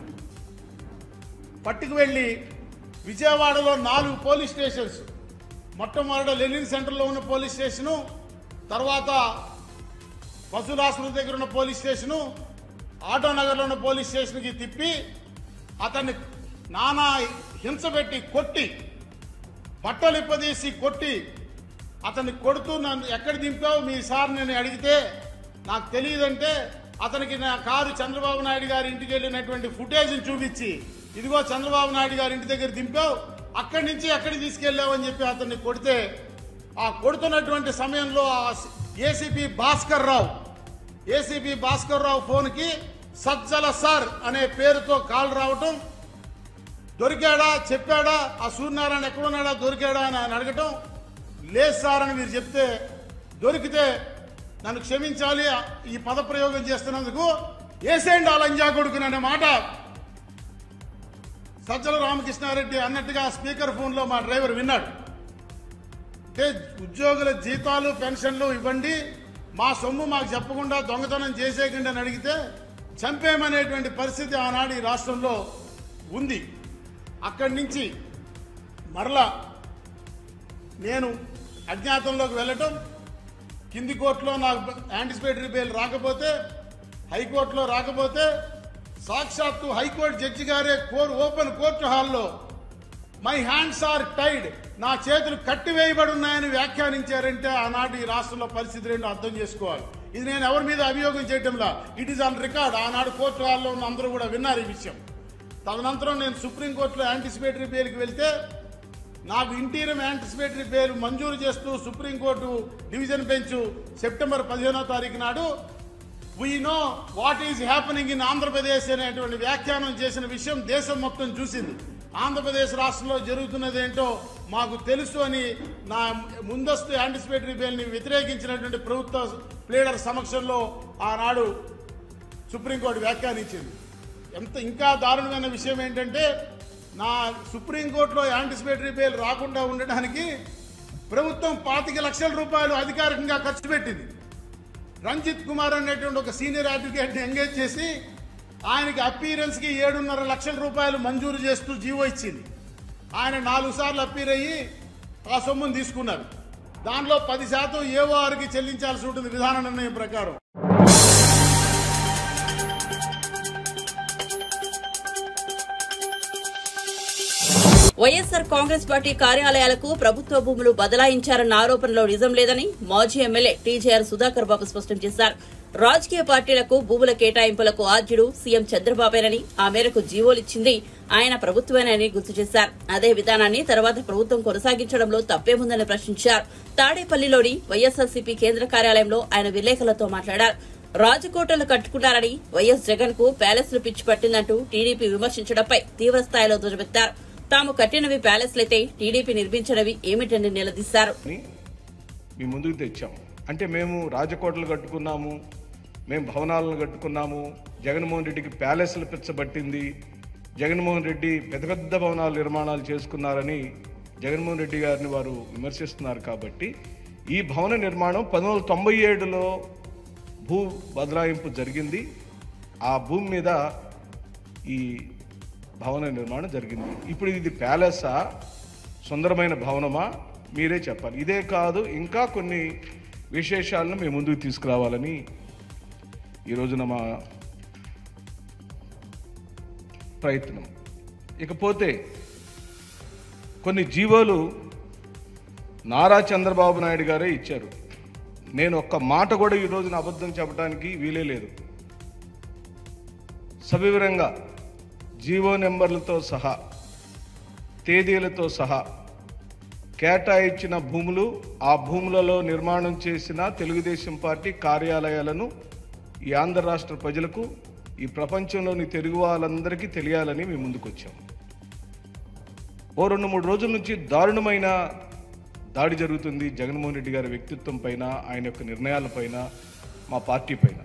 [SPEAKER 9] పట్టుకు వెళ్ళి విజయవాడలో నాలుగు పోలీస్ స్టేషన్స్ మొట్టమొదట లెనిన్ సెంటర్లో ఉన్న పోలీస్ స్టేషను తర్వాత పశువుల ఆసుపత్రి దగ్గర ఉన్న పోలీస్ స్టేషను ఆటోనగర్లో ఉన్న పోలీస్ స్టేషన్కి తిప్పి అతన్ని నానా హింస పెట్టి కొట్టి బట్టలు ఇప్పదీసి కొట్టి అతన్ని కొడుతూ నన్ను ఎక్కడ దింపావు మీ సార్ నేను అడిగితే నాకు తెలియదంటే అతనికి నా కారు చంద్రబాబు నాయుడు గారి ఇంటికి వెళ్ళినటువంటి ఫుటేజ్ని చూపించి ఇదిగో చంద్రబాబు నాయుడు గారి ఇంటి దగ్గర దింపావు అక్కడి నుంచి ఎక్కడికి తీసుకెళ్ళావని చెప్పి అతన్ని కొడితే ఆ కొడుతున్నటువంటి సమయంలో ఆ ఏసీపీ భాస్కర్ రావు ఏసీపీ భాస్కర్ రావు ఫోన్కి సజ్జల సార్ అనే పేరుతో కాల్ రావటం దొరికాడా చెప్పాడా ఆ సూర్యనారాయణ ఎక్కడున్నాడా దొరికాడా అని ఆయన అడగటం లేదు సార్ అని మీరు చెప్తే దొరికితే నన్ను క్షమించాలి ఈ పదప్రయోగం చేస్తున్నందుకు ఏసేండి ఆ లంజా కొడుకుని అనే మాట సజ్జల రామకృష్ణారెడ్డి అన్నట్టుగా స్పీకర్ ఫోన్లో మా డ్రైవర్ విన్నాడు అంటే ఉద్యోగుల జీతాలు పెన్షన్లు ఇవ్వండి మా సొమ్ము మాకు చెప్పకుండా దొంగతనం చేసేయకండి అని అడిగితే చంపేయమనేటువంటి పరిస్థితి ఆనాడు ఈ రాష్ట్రంలో ఉంది అక్కడి నుంచి మరలా నేను అజ్ఞాతంలోకి వెళ్ళటం కింది కోర్టులో నాకు యాంటిసిపేటరీ బెయిల్ రాకపోతే హైకోర్టులో రాకపోతే సాక్షాత్తు హైకోర్టు జడ్జి గారే కోర్ ఓపెన్ కోర్టు హాల్లో మై హ్యాండ్స్ ఆర్ టైడ్ నా చేతులు కట్టివేయబడి ఉన్నాయని వ్యాఖ్యానించారంటే ఆనాటి ఈ రాష్ట్రంలో పరిస్థితి ఏంటో అర్థం చేసుకోవాలి ఇది నేను ఎవరి మీద అభియోగం చేయటంలా ఇట్ ఈస్ ఆన్ రికార్డ్ ఆనాడు కోర్టు హాల్లో ఉన్న అందరూ కూడా విన్నారు ఈ విషయం తదనంతరం నేను సుప్రీంకోర్టులో యాంటిసిపేటరీ బెయిల్కి వెళ్తే నాకు ఇంటీరియం యాంటిసిపేటరీ బెయిల్ మంజూరు చేస్తూ సుప్రీంకోర్టు డివిజన్ బెంచ్ సెప్టెంబర్ పదిహేనో తారీఖు నాడు we know what is happening in Andhra Pradesh అనేటువంటి వ్యాఖ్యానం చేసిన విషయం దేశం మొత్తం చూసింది ఆంధ్రప్రదేశ్ రాష్ట్రంలో జరుగుతున్నది ఏంటో మాకు తెలుసు అని నా ముందస్తు యాంటిసిపేటరీ బెయిల్ని వ్యతిరేకించినటువంటి ప్రభుత్వ ప్లేడర్ సమక్షంలో ఆనాడు సుప్రీంకోర్టు వ్యాఖ్యానించింది ఎంత ఇంకా దారుణమైన విషయం ఏంటంటే నా సుప్రీంకోర్టులో యాంటిసిపేటరీ బెయిల్ రాకుండా ఉండడానికి ప్రభుత్వం పాతిక లక్షల రూపాయలు అధికారికంగా ఖర్చు పెట్టింది రంజిత్ కుమార్ అనేటువంటి ఒక సీనియర్ అడ్వకేట్ని ఎంగేజ్ చేసి ఆయనకి అపీరెన్స్కి ఏడున్నర లక్షల రూపాయలు మంజూరు చేస్తూ జీవో ఇచ్చింది ఆయన నాలుగు సార్లు అప్పీర్ అయ్యి ఆ సొమ్మును తీసుకున్నారు దానిలో పది శాతం ఏఓఆర్కి చెల్లించాల్సి ఉంటుంది విధాన నిర్ణయం ప్రకారం
[SPEAKER 1] వైఎస్సార్ కాంగ్రెస్ పార్టీ కార్యాలయాలకు ప్రభుత్వ భూములు బదలాయించారన్న ఆరోపణలో నిజం లేదని మాజీ ఎమ్మెల్యే టీజేఆర్ సుధాకర్ బాబు స్పష్టం చేశారు రాజకీయ పార్టీలకు భూముల కేటాయింపులకు ఆద్యుడు సీఎం చంద్రబాబేనని ఆ మేరకు జీవోలిచ్చింది ఆయన ప్రభుత్వేనని గుర్తు చేశారు అదే విధానాన్ని తర్వాత ప్రభుత్వం కొనసాగించడంలో తప్పేముందని ప్రశ్నించారు తాడేపల్లిలోని వైఎస్సార్సీపీ కేంద్ర కార్యాలయంలో ఆయన విలేకరులతో మాట్లాడారు రాజకోటలు కట్టుకున్నారని వైఎస్ జగన్ కు ప్యాలెస్లు పిచ్చి పట్టిందంటూ టీడీపీ విమర్శించడంపై తీవ్రస్థాయిలో దుర్వెత్తారు తాము కట్టినవి ప్యాలెస్లైతే టీడీపీ నిర్మించినవి ఏమిటని నిలదీశారు
[SPEAKER 10] అని మీ ముందుకు తెచ్చాం అంటే మేము రాజకోటలు కట్టుకున్నాము మేము భవనాలను కట్టుకున్నాము జగన్మోహన్ రెడ్డికి ప్యాలెస్లు పిచ్చబట్టింది జగన్మోహన్ రెడ్డి పెద్ద పెద్ద భవనాలు నిర్మాణాలు చేసుకున్నారని జగన్మోహన్ రెడ్డి గారిని వారు విమర్శిస్తున్నారు కాబట్టి ఈ భవన నిర్మాణం పంతొమ్మిది వందల తొంభై ఏడులో భూ బదలాయింపు జరిగింది ఆ భూమి మీద ఈ భవన నిర్మాణం జరిగింది ఇప్పుడు ఇది ప్యాలెసా సుందరమైన భవనమా మీరే చెప్పాలి ఇదే కాదు ఇంకా కొన్ని విశేషాలను మేము ముందుకు తీసుకురావాలని ఈ రోజున మా ప్రయత్నం ఇకపోతే కొన్ని జీవోలు నారా చంద్రబాబు నాయుడు గారే ఇచ్చారు నేను ఒక్క మాట కూడా ఈ రోజున అబద్ధం చెప్పడానికి వీలే లేదు సవివరంగా జీవో నెంబర్లతో సహా తేదీలతో సహా కేటాయించిన భూములు ఆ భూములలో నిర్మాణం చేసిన తెలుగుదేశం పార్టీ కార్యాలయాలను ఈ ఆంధ్ర రాష్ట్ర ప్రజలకు ఈ ప్రపంచంలోని తెలుగు వాళ్ళందరికీ తెలియాలని మేము ముందుకొచ్చాం ఓ రెండు మూడు రోజుల నుంచి దారుణమైన దాడి జరుగుతుంది జగన్మోహన్ రెడ్డి గారి వ్యక్తిత్వం పైన ఆయన యొక్క నిర్ణయాలపైన మా పార్టీ పైన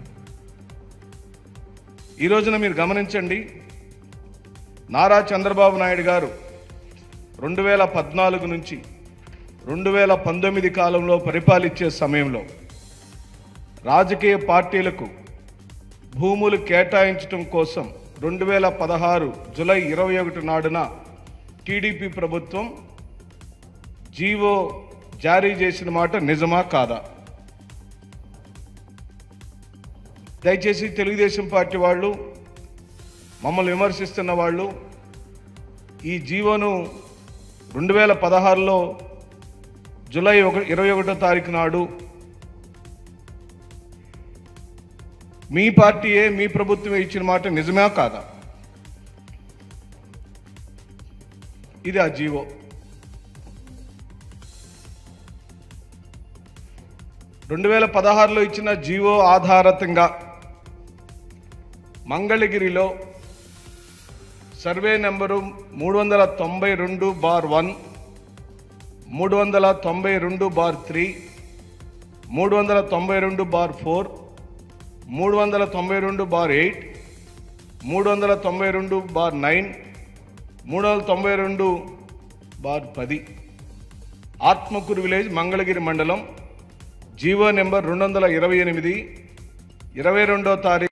[SPEAKER 10] ఈ రోజున మీరు గమనించండి నారా చంద్రబాబు నాయుడు గారు రెండు వేల పద్నాలుగు నుంచి రెండు వేల పంతొమ్మిది కాలంలో పరిపాలించే సమయంలో రాజకీయ పార్టీలకు భూములు కేటాయించడం కోసం రెండు వేల పదహారు జులై ఇరవై ఒకటి నాడున టీడీపీ ప్రభుత్వం జీవో జారీ చేసిన మాట నిజమా కాదా దయచేసి తెలుగుదేశం పార్టీ వాళ్ళు మమ్మల్ని విమర్శిస్తున్న వాళ్ళు ఈ జీవోను రెండు వేల పదహారులో జూలై ఒక ఇరవై ఒకటో తారీఖు నాడు మీ పార్టీయే మీ ప్రభుత్వమే ఇచ్చిన మాట నిజమే కాదా ఇది ఆ జీవో రెండు వేల పదహారులో ఇచ్చిన జీవో ఆధారితంగా మంగళగిరిలో సర్వే నెంబరు మూడు వందల తొంభై రెండు బార్ వన్ మూడు వందల తొంభై రెండు బార్ త్రీ మూడు వందల తొంభై రెండు బార్ ఫోర్ మూడు వందల తొంభై రెండు బార్ ఎయిట్ మూడు వందల తొంభై రెండు బార్ నైన్ మూడు వందల తొంభై రెండు బార్ పది ఆత్మకూరు విలేజ్ మంగళగిరి మండలం జీవో నెంబర్ రెండు వందల ఇరవై ఎనిమిది ఇరవై రెండో తారీఖు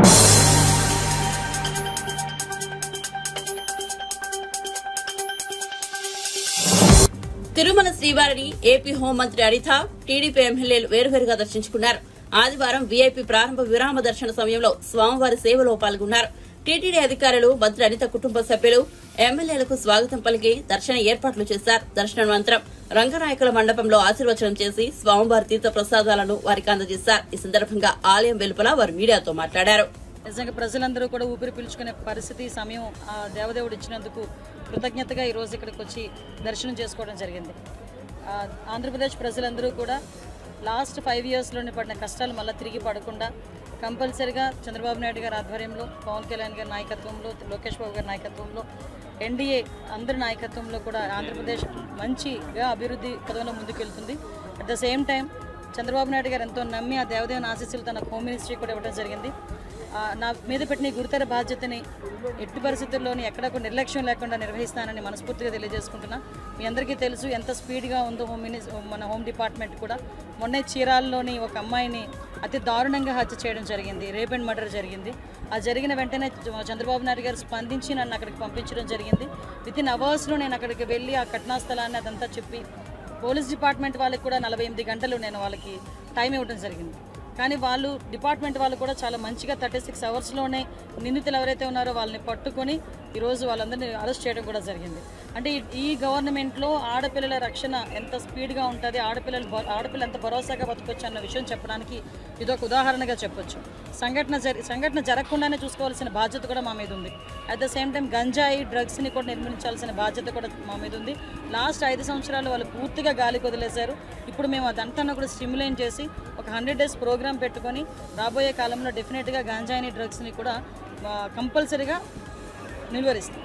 [SPEAKER 1] తిరుమల శ్రీవారిని ఏపీ హోంమంత్రి అనిత టీడీపీ ఎమ్మెల్యేలు వేరువేరుగా దర్శించుకున్నారు ఆదివారం వీఐపీ ప్రారంభ విరామ దర్శన సమయంలో స్వామివారి సేవలో పాల్గొన్నారు టీటీడీ అధికారులు మంత్రి అనిత కుటుంబ సభ్యులు ఎమ్మెల్యేలకు స్వాగతం పలికి దర్శన ఏర్పాట్లు చేశారు దర్శనానంతరం రంగనాయకుల మండపంలో ఆశీర్వచనం చేసి స్వామివారి తీర్థ ప్రసాదాలను వారికి అందజేశారు ఈ సందర్భంగా ఆలయం వెలుపల వారు మీడియాతో మాట్లాడారు
[SPEAKER 11] నిజంగా ప్రజలందరూ కూడా ఊపిరి పీల్చుకునే పరిస్థితి సమయం ఆ దేవదేవుడు ఇచ్చినందుకు కృతజ్ఞతగా ఈరోజు ఇక్కడికి వచ్చి దర్శనం చేసుకోవడం జరిగింది ఆ, ఆంధ్రప్రదేశ్ ప్రజలందరూ కూడా లాస్ట్ ఫైవ్ ఇయర్స్లోనే పడిన కష్టాలు మళ్ళీ తిరిగి పడకుండా కంపల్సరిగా చంద్రబాబు నాయుడు గారి ఆధ్వర్యంలో పవన్ కళ్యాణ్ గారి నాయకత్వంలో లోకేష్ బాబు గారి నాయకత్వంలో ఎన్డీఏ అందరి నాయకత్వంలో కూడా ఆంధ్రప్రదేశ్ మంచిగా అభివృద్ధి పదంలో ముందుకెళ్తుంది at the same time Chandrababu Naidu గారు ఎంతో నమ్మి ఆ దేవదేవుని ఆశీస్సులు తన హోమ్ మినిస్ట్రీ కూడా ఇవ్వడం జరిగింది ఆ, నా మీద పెట్టిన ఈ గురుతర బాధ్యతని ఎట్టి పరిస్థితుల్లోని ఎక్కడ కూడా నిర్లక్ష్యం లేకుండా నిర్వహిస్తానని మనస్ఫూర్తిగా తెలియజేసుకుంటున్నా మీ అందరికీ తెలుసు ఎంత స్పీడ్గా ఉందో హోమ్ మినిస్ మన హోమ్ డిపార్ట్మెంట్ కూడా మొన్నే చీరాల్లోని ఒక అమ్మాయిని అతి దారుణంగా హత్య చేయడం జరిగింది రేప్ అండ్ మర్డర్ జరిగింది ఆ జరిగిన వెంటనే చ- చంద్రబాబు నాయుడు గారు స్పందించి నన్ను అక్కడికి పంపించడం జరిగింది విత్ ఇన్ అవర్స్లో నేను అక్కడికి వెళ్ళి ఆ ఘటనా స్థలాన్ని అదంతా చెప్పి పోలీస్ డిపార్ట్మెంట్ వాళ్ళకి కూడా నలభై ఎనిమిది గంటలు నేను వాళ్ళకి టైం ఇవ్వడం జరిగింది కానీ వాళ్ళు డిపార్ట్మెంట్ వాళ్ళు కూడా చాలా మంచిగా థర్టీ సిక్స్ అవర్స్లోనే నిందితులు ఎవరైతే ఉన్నారో వాళ్ళని పట్టుకొని ఈరోజు వాళ్ళందరినీ అరెస్ట్ చేయడం కూడా జరిగింది అంటే ఈ- ఈ గవర్నమెంట్లో ఆడపిల్లల రక్షణ ఎంత స్పీడ్గా ఉంటుంది ఆడపిల్లలు భ- ఆడపిల్ల ఎంత భరోసాగా బతకొచ్చు అన్న విషయం చెప్పడానికి ఇదొక ఉదాహరణగా చెప్పొచ్చు సంఘటన జరి సంఘటన జరగకుండానే చూసుకోవాల్సిన బాధ్యత కూడా మా మీద ఉంది అట్ ద సేమ్ టైం గంజాయి డ్రగ్స్ని కూడా నిర్మించాల్సిన బాధ్యత కూడా మా మీద ఉంది లాస్ట్ ఐదు సంవత్సరాలు వాళ్ళు పూర్తిగా గాలికి వదిలేశారు ఇప్పుడు మేము అదంతా కూడా స్టిమ్యులేట్ చేసి ఒక హండ్రెడ్ డేస్ ప్రోగ్రామ్ పెట్టుకొని రాబోయే కాలంలో డెఫినెట్గా గాంజాయిని డ్రగ్స్ని కూడా కంపల్సరీగా నిలువరిస్తాం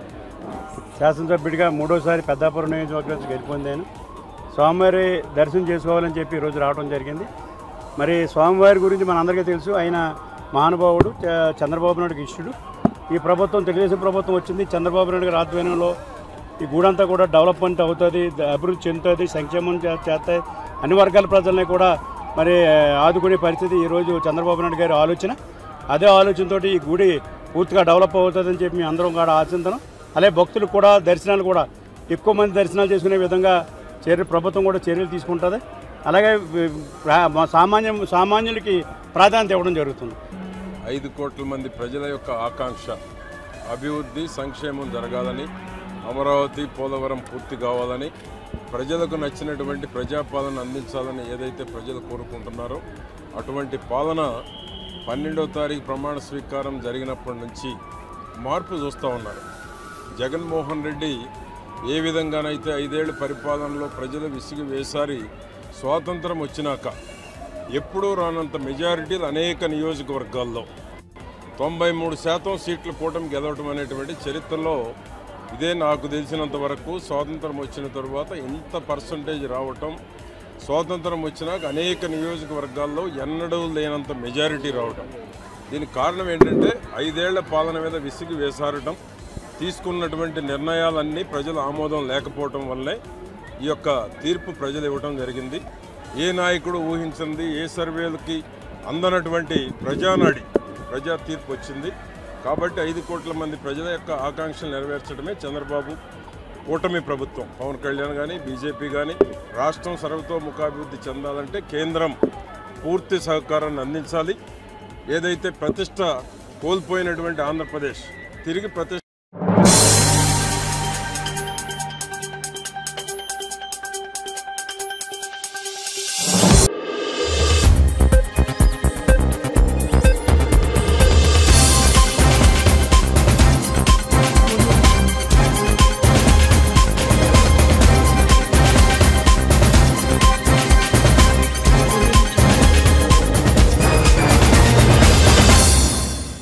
[SPEAKER 12] శాసనసభ్యుడిగా మూడోసారి పెద్దాపురం నియోజకవర్గం నుంచి గెలుపొందాను స్వామివారి దర్శనం చేసుకోవాలని చెప్పి ఈరోజు రావడం జరిగింది మరి స్వామివారి గురించి మనందరికీ తెలుసు ఆయన మహానుభావుడు చ- చంద్రబాబు నాయుడుకి ఇష్టుడు ఈ ప్రభుత్వం తెలుగుదేశం ప్రభుత్వం వచ్చింది చంద్రబాబు నాయుడు గారి ఆధ్వర్యంలో ఈ గూడంతా కూడా డెవలప్మెంట్ అవుతుంది ద- అభివృద్ధి చెందుతుంది సంక్షేమం చే- చేస్తాయి అన్ని వర్గాల ప్రజల్ని కూడా మరి ఆదుకునే పరిస్థితి ఈరోజు చంద్రబాబు నాయుడు గారి ఆలోచన అదే ఆలోచనతోటి ఈ గుడి పూర్తిగా డెవలప్ అవుతుందని చెప్పి మేము అందరం కూడా ఆశించడం అలాగే భక్తులు కూడా దర్శనాలు కూడా ఎక్కువ మంది దర్శనాలు చేసుకునే విధంగా చర్య ప్రభుత్వం కూడా చర్యలు తీసుకుంటుంది అలాగే వి- ప్రా- మా సామాన్య సామాన్యులకి ప్రాధాన్యత ఇవ్వడం జరుగుతుంది
[SPEAKER 13] ఐదు కోట్ల మంది ప్రజల యొక్క ఆకాంక్ష అభివృద్ధి సంక్షేమం జరగాలని అమరావతి పోలవరం పూర్తి కావాలని ప్రజలకు నచ్చినటువంటి ప్రజాపాలన అందించాలని ఏదైతే ప్రజలు కోరుకుంటున్నారో అటువంటి పాలన పన్నెండవ తారీఖు ప్రమాణ స్వీకారం జరిగినప్పటి నుంచి మార్పు చూస్తూ ఉన్నారు జగన్మోహన్ రెడ్డి ఏ విధంగానైతే ఐదేళ్ల పరిపాలనలో ప్రజలు విసిగి వేసారి స్వాతంత్రం వచ్చినాక ఎప్పుడూ రానంత మెజారిటీలు అనేక నియోజకవర్గాల్లో తొంభై మూడు శాతం సీట్లు కూటమి గెలవటం అనేటువంటి చరిత్రలో ఇదే నాకు తెలిసినంత వరకు స్వాతంత్రం వచ్చిన తరువాత ఇంత పర్సంటేజ్ రావటం స్వాతంత్రం వచ్చినాక అనేక నియోజకవర్గాల్లో ఎన్నడూ లేనంత మెజారిటీ రావటం దీనికి కారణం ఏంటంటే ఐదేళ్ల పాలన మీద విసిగి వేసారటం తీసుకున్నటువంటి నిర్ణయాలన్నీ ప్రజల ఆమోదం లేకపోవటం వల్లే ఈ యొక్క తీర్పు ప్రజలు ఇవ్వటం జరిగింది ఏ నాయకుడు ఊహించింది ఏ సర్వేలకి అందనటువంటి ప్రజానాడి ప్రజా తీర్పు వచ్చింది కాబట్టి ఐదు కోట్ల మంది ప్రజల యొక్క ఆకాంక్షలు నెరవేర్చడమే చంద్రబాబు కూటమి ప్రభుత్వం పవన్ కళ్యాణ్ కానీ బీజేపీ కానీ రాష్ట్రం సర్వతోముఖాభివృద్ధి చెందాలంటే కేంద్రం పూర్తి సహకారాన్ని అందించాలి ఏదైతే ప్రతిష్ట కోల్పోయినటువంటి ఆంధ్రప్రదేశ్ తిరిగి ప్రతిష్ట